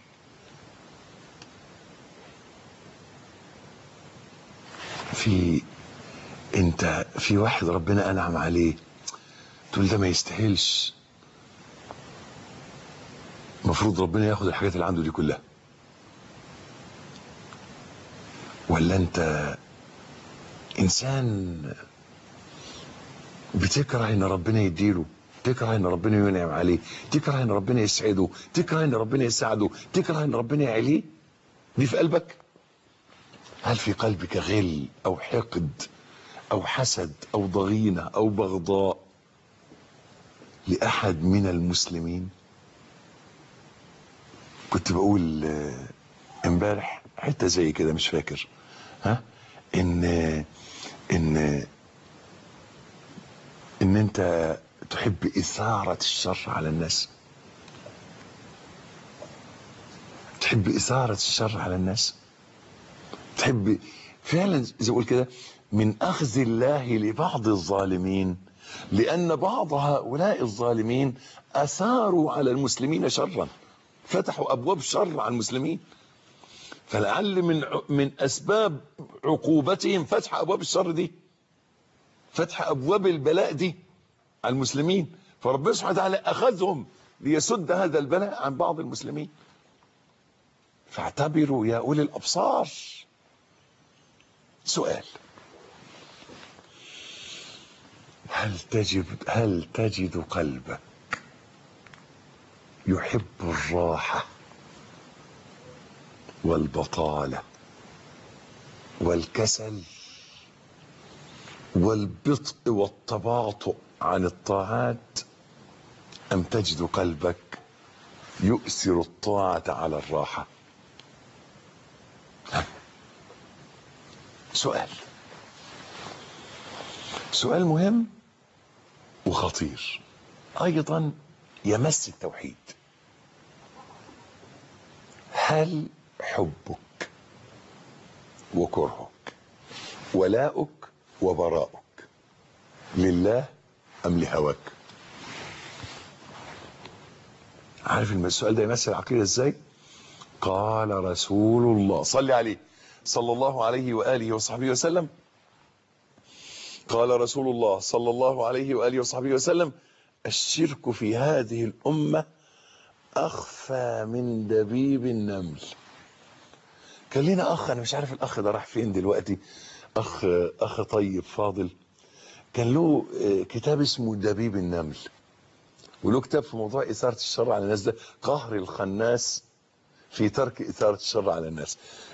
في انت في واحد ربنا انعم عليه تقول ده ما يستاهلش المفروض ربنا ياخد الحاجات اللي عنده دي كلها ولا انت انسان بتكره ان ربنا يديله تكره ان ربنا ينعم عليه تكره ان ربنا يسعده تكره ان ربنا يساعده تكره ان ربنا يعليه دي في قلبك هل في قلبك غل او حقد او حسد او ضغينه او بغضاء لاحد من المسلمين كنت بقول آه، امبارح حته زي كده مش فاكر ها ان ان ان انت تحب اثاره الشر على الناس تحب اثاره الشر على الناس تحب فعلا زي ما اقول كده من اخذ الله لبعض الظالمين لان بعض هؤلاء الظالمين اثاروا على المسلمين شرا فتحوا ابواب شر على المسلمين فلعل من ع- من اسباب عقوبتهم فتح ابواب الشر دي فتح ابواب البلاء دي على المسلمين فربنا سبحانه وتعالى اخذهم ليسد هذا البلاء عن بعض المسلمين فاعتبروا يا اولي الابصار سؤال هل تجد هل تجد قلبك يحب الراحه والبطاله والكسل والبطء والتباطؤ عن الطاعات أم تجد قلبك يؤثر الطاعة على الراحة ها؟ سؤال سؤال مهم وخطير أيضا يمس التوحيد هل حبك وكرهك ولاؤك وبراؤك لله أم لهواك عارف السؤال ده يمثل العقيدة ازاي قال رسول الله صلي عليه صلى الله عليه وآله وصحبه وسلم قال رسول الله صلى الله عليه وآله وصحبه وسلم الشرك في هذه الأمة أخفى من دبيب النمل كان لنا أخ أنا مش عارف الأخ ده راح فين دلوقتي أخ أخ طيب فاضل كان له كتاب اسمه دبيب النمل وله كتاب في موضوع إثارة الشر على الناس ده قهر الخناس في ترك إثارة الشر على الناس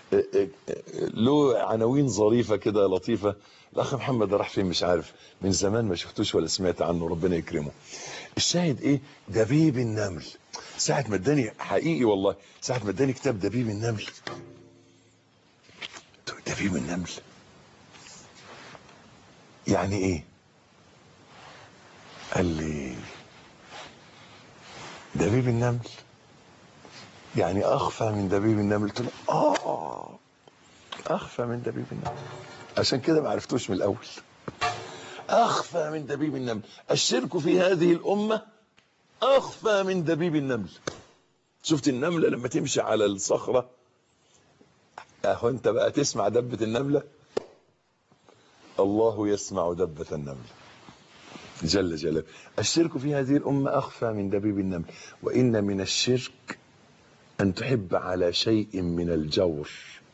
له عناوين ظريفة كده لطيفة الأخ محمد راح فين مش عارف من زمان ما شفتوش ولا سمعت عنه ربنا يكرمه الشاهد إيه دبيب النمل ساعة ما اداني حقيقي والله ساعة ما اداني كتاب دبيب النمل دبيب النمل يعني ايه قال لي دبيب النمل يعني اخفى من دبيب النمل قلت له اه اخفى من دبيب النمل عشان كده ما عرفتوش من الاول اخفى من دبيب النمل الشرك في هذه الامه اخفى من دبيب النمل شفت النمله لما تمشي على الصخره اهو انت بقى تسمع دبه النمله الله يسمع دبه النمله جل جلاله الشرك في هذه الامه اخفى من دبيب النمل وان من الشرك ان تحب على شيء من الجور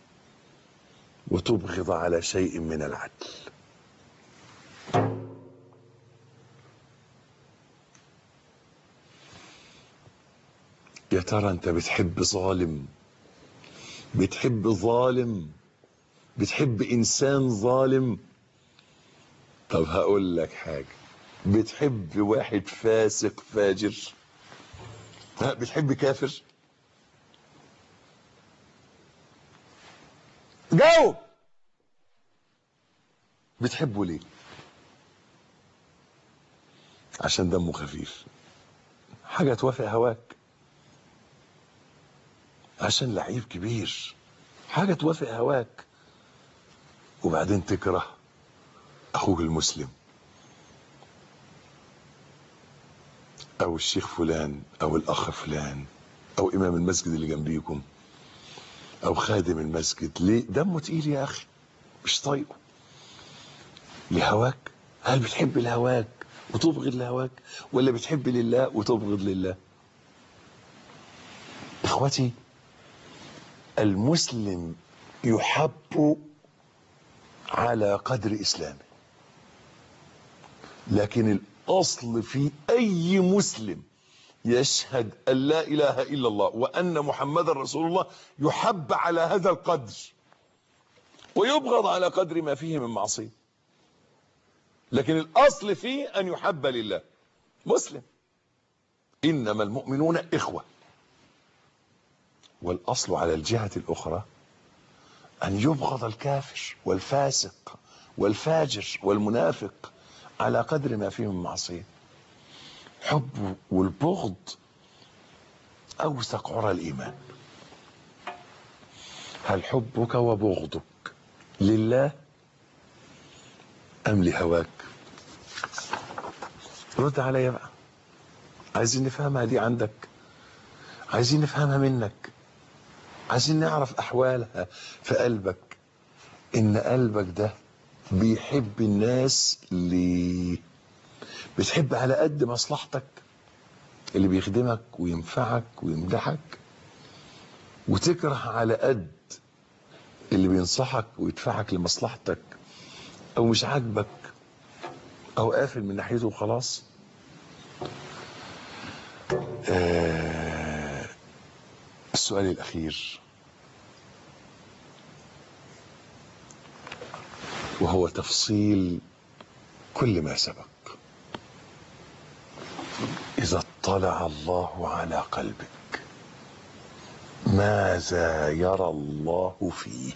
وتبغض على شيء من العدل يا ترى انت بتحب ظالم بتحب ظالم بتحب انسان ظالم طب هقول لك حاجه بتحب واحد فاسق فاجر ها بتحب كافر جاوب بتحبه ليه عشان دمه خفيف حاجه توافق هواك عشان لعيب كبير حاجة توافق هواك وبعدين تكره أخوك المسلم أو الشيخ فلان أو الأخ فلان أو إمام المسجد اللي جنبيكم أو خادم المسجد ليه دمه تقيل يا أخي مش طايقه لهواك هل بتحب لهواك وتبغض لهواك ولا بتحب لله وتبغض لله إخوتي المسلم يحب على قدر اسلامه لكن الاصل في اي مسلم يشهد ان لا اله الا الله وان محمدا رسول الله يحب على هذا القدر ويبغض على قدر ما فيه من معصيه لكن الاصل فيه ان يحب لله مسلم انما المؤمنون اخوه والأصل على الجهة الأخرى أن يبغض الكافر والفاسق والفاجر والمنافق على قدر ما فيه من معصية حب والبغض أوثق عرى الإيمان هل حبك وبغضك لله أم لهواك رد عليا بقى عايزين نفهمها دي عندك عايزين نفهمها منك عايزين نعرف احوالها في قلبك ان قلبك ده بيحب الناس ليه بتحب على قد مصلحتك اللي بيخدمك وينفعك ويمدحك وتكره على قد اللي بينصحك ويدفعك لمصلحتك او مش عاجبك او قافل من ناحيته وخلاص آه السؤال الأخير وهو تفصيل كل ما سبق إذا اطلع الله على قلبك ماذا يرى الله فيه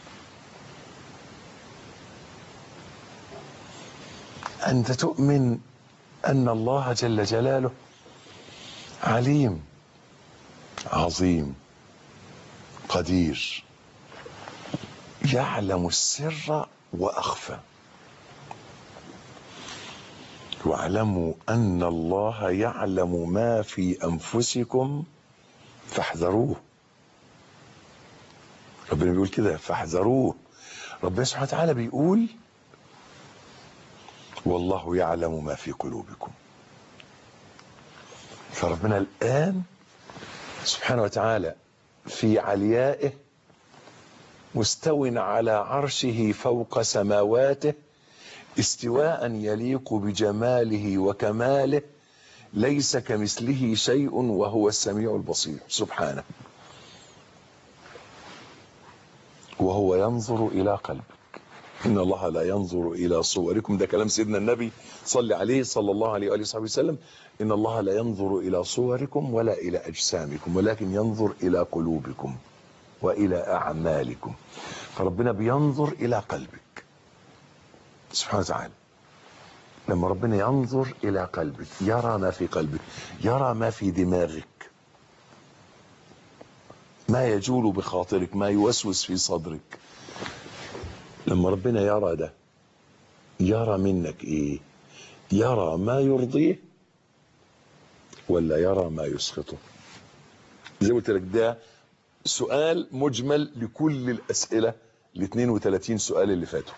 انت تؤمن ان الله جل جلاله عليم عظيم قدير يعلم السر واخفى واعلموا ان الله يعلم ما في انفسكم فاحذروه ربنا بيقول كده فاحذروه ربنا سبحانه وتعالى بيقول والله يعلم ما في قلوبكم فربنا الان سبحانه وتعالى في عليائه مستو على عرشه فوق سماواته استواء يليق بجماله وكماله ليس كمثله شيء وهو السميع البصير سبحانه وهو ينظر الى قلبك ان الله لا ينظر الى صوركم ده كلام سيدنا النبي صلى عليه صلى الله عليه واله وصحبه وسلم ان الله لا ينظر الى صوركم ولا الى اجسامكم ولكن ينظر الى قلوبكم والى اعمالكم فربنا بينظر الى قلبك سبحانه وتعالى لما ربنا ينظر الى قلبك يرى ما في قلبك يرى ما في دماغك ما يجول بخاطرك ما يوسوس في صدرك لما ربنا يرى ده يرى منك ايه يرى ما يرضيه ولا يرى ما يسخطه زي ما قلت لك ده سؤال مجمل لكل الاسئله ال 32 سؤال اللي فاتوا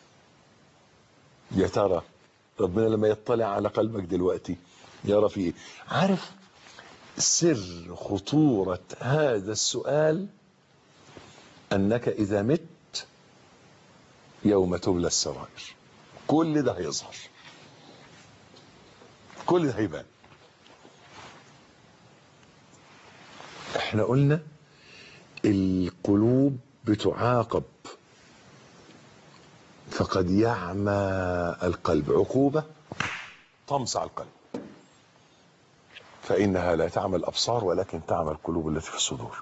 يا ترى ربنا لما يطلع على قلبك دلوقتي يرى فيه ايه عارف سر خطورة هذا السؤال انك اذا مت يوم تبلى السرائر كل ده هيظهر كل ده هيبان احنا قلنا القلوب بتعاقب فقد يعمى القلب عقوبة طمس على القلب فإنها لا تعمى الأبصار ولكن تعمى القلوب التي في الصدور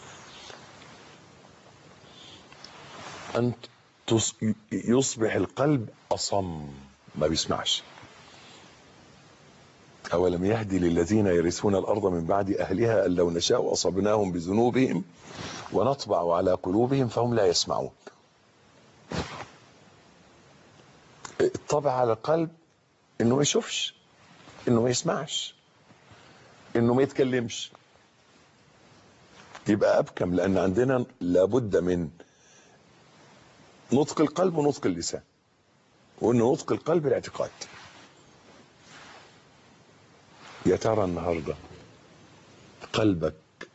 أن يصبح القلب أصم ما بيسمعش أولم يهدي للذين يرثون الأرض من بعد أهلها أن لو نشاء أصبناهم بذنوبهم ونطبع على قلوبهم فهم لا يسمعون الطبع على القلب انه ما يشوفش انه ما يسمعش انه ما يتكلمش يبقى ابكم لان عندنا لابد من نطق القلب ونطق اللسان وان نطق القلب الاعتقاد يا ترى النهارده قلبك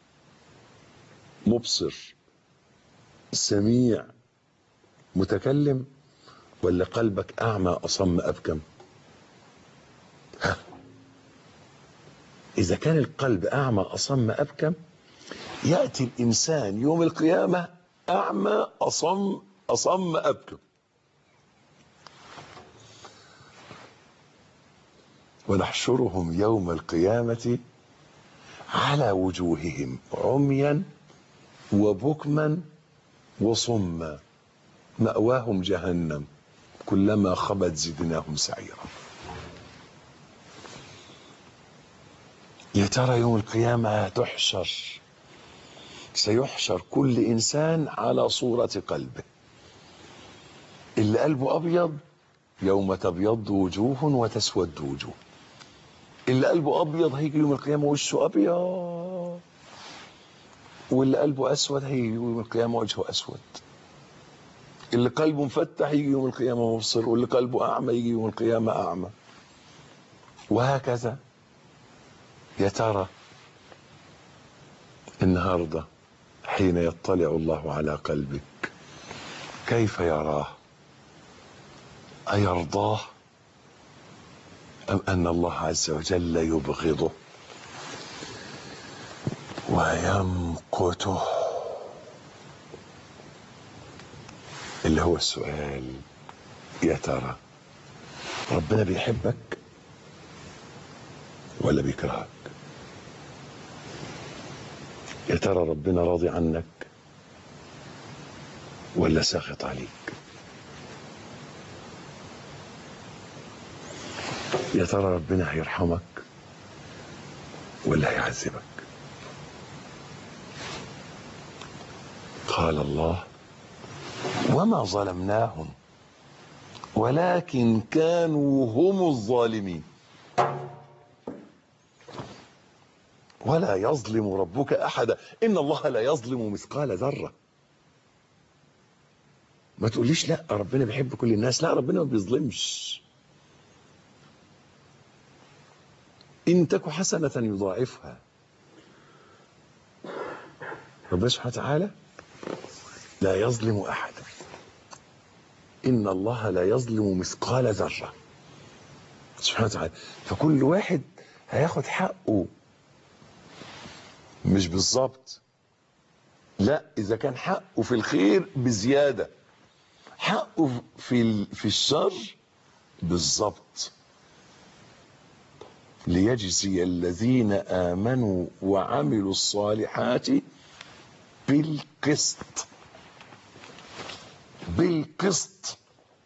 مبصر سميع متكلم ولا قلبك اعمى اصم ابكم ها اذا كان القلب اعمى اصم ابكم ياتي الانسان يوم القيامه اعمى اصم اصم ابكم ونحشرهم يوم القيامه على وجوههم عميا وبكما وصما ماواهم جهنم كلما خبت زدناهم سعيرا يا ترى يوم القيامة تحشر سيحشر كل إنسان على صورة قلبه اللي قلبه أبيض يوم تبيض وجوه وتسود وجوه اللي قلبه أبيض هيجي يوم القيامة وشه أبيض واللي قلبه أسود هيجي يوم القيامة وجهه أسود اللي قلبه مفتح يجي يوم القيامة مبصر واللي قلبه أعمى يجي يوم القيامة أعمى وهكذا يا ترى النهاردة حين يطلع الله على قلبك كيف يراه أيرضاه أم أن الله عز وجل يبغضه ويمقته اللي هو السؤال يا ترى ربنا بيحبك ولا بيكرهك يا ترى ربنا راضي عنك ولا ساخط عليك يا ترى ربنا هيرحمك ولا هيعذبك قال الله وما ظلمناهم ولكن كانوا هم الظالمين ولا يظلم ربك احدا ان الله لا يظلم مثقال ذره ما تقوليش لا ربنا بيحب كل الناس لا ربنا ما بيظلمش ان تك حسنه يضاعفها ربنا سبحانه وتعالى لا يظلم احدا ان الله لا يظلم مثقال ذره سبحانه وتعالى فكل واحد هياخد حقه مش بالظبط لا اذا كان حقه في الخير بزياده حقه في في الشر بالظبط ليجزي الذين امنوا وعملوا الصالحات بالقسط بالقسط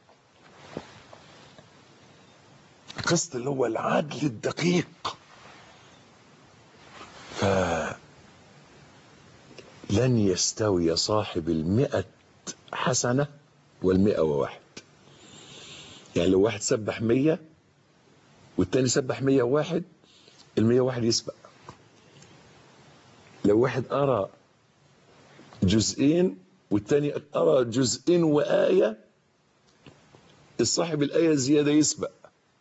القسط اللي هو العدل الدقيق ف لن يستوي صاحب المئة حسنة والمئة وواحد يعني لو واحد سبح مية والتاني سبح مية وواحد المية واحد يسبق لو واحد أرى جزئين والتاني أرى جزئين وآية الصاحب الآية زيادة يسبق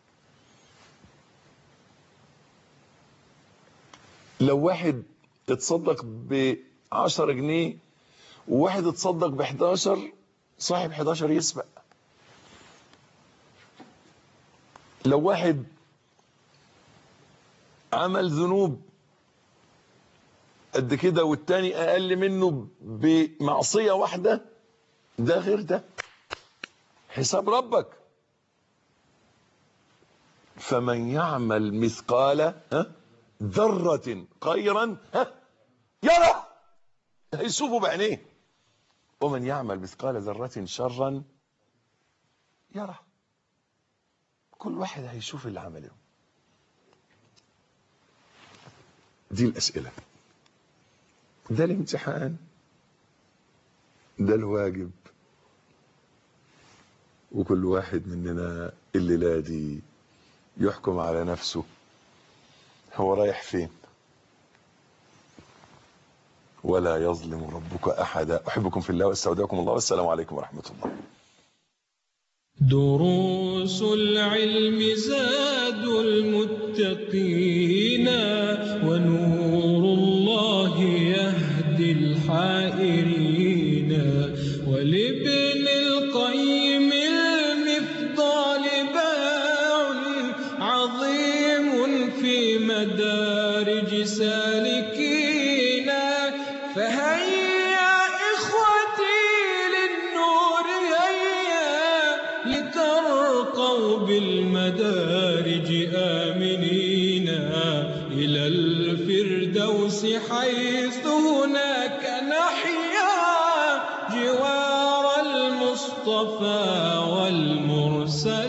لو واحد اتصدق بعشرة جنيه وواحد اتصدق بحداشر صاحب حداشر يسبق لو واحد عمل ذنوب قد كده والتاني اقل منه بمعصية واحدة ده غير ده حساب ربك فمن يعمل مثقال ها ذرة خيرا ها يرى هيشوفه بعينيه ومن يعمل مثقال ذرة شرا يرى كل واحد هيشوف اللي عمله دي الأسئلة ده الامتحان ده الواجب وكل واحد مننا الليلة دي يحكم على نفسه هو رايح فين ولا يظلم ربك أحدا أحبكم في الله واستودعكم الله والسلام عليكم ورحمة الله دروس العلم زاد المتقين ونور الله يهدي الحائرين ولابن القيم المفضال باع عظيم في مدارج سالكين فهيا إخوتي للنور هيا لترقوا بالمدارج آمنين إلى الفردوس حيث هناك نحيا جوار المصطفى والمرسل